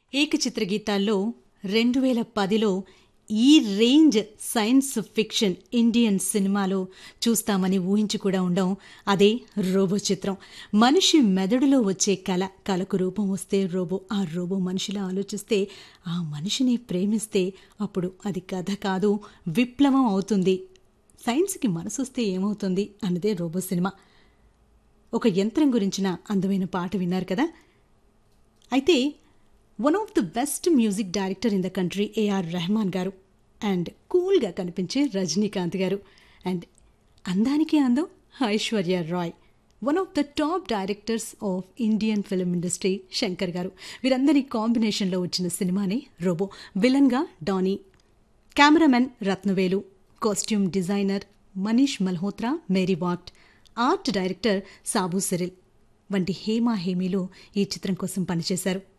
ఏకచిత్ర గీతాల్లో రెండు వేల పదిలో ఈ రేంజ్ సైన్స్ ఫిక్షన్ ఇండియన్ సినిమాలో చూస్తామని ఊహించి కూడా ఉండం అదే రోబో చిత్రం మనిషి మెదడులో వచ్చే కళ కళకు రూపం వస్తే రోబో ఆ రోబో మనిషిలా ఆలోచిస్తే ఆ మనిషిని ప్రేమిస్తే అప్పుడు అది కథ కాదు విప్లవం అవుతుంది సైన్స్కి మనసొస్తే ఏమవుతుంది అన్నదే రోబో సినిమా ఒక యంత్రం గురించిన అందమైన పాట విన్నారు కదా అయితే one of the best music director in the country A R Rahman garu and కూల్గా కనిపించే రజనీకాంత్ గారు అండ్ అందానికి అందం Aishwarya Rai one of the top directors of Indian film industry Shankar garu వీరందరి కాంబినేషన్లో వచ్చిన సినిమానే రోబో విలన్గా Danny cameraman Rathnavelu costume designer Manish Malhotra Mary Vogt art director Sabu Cyril వంటి హేమా హేమీలు ఈ చిత్రం కోసం పనిచేశారు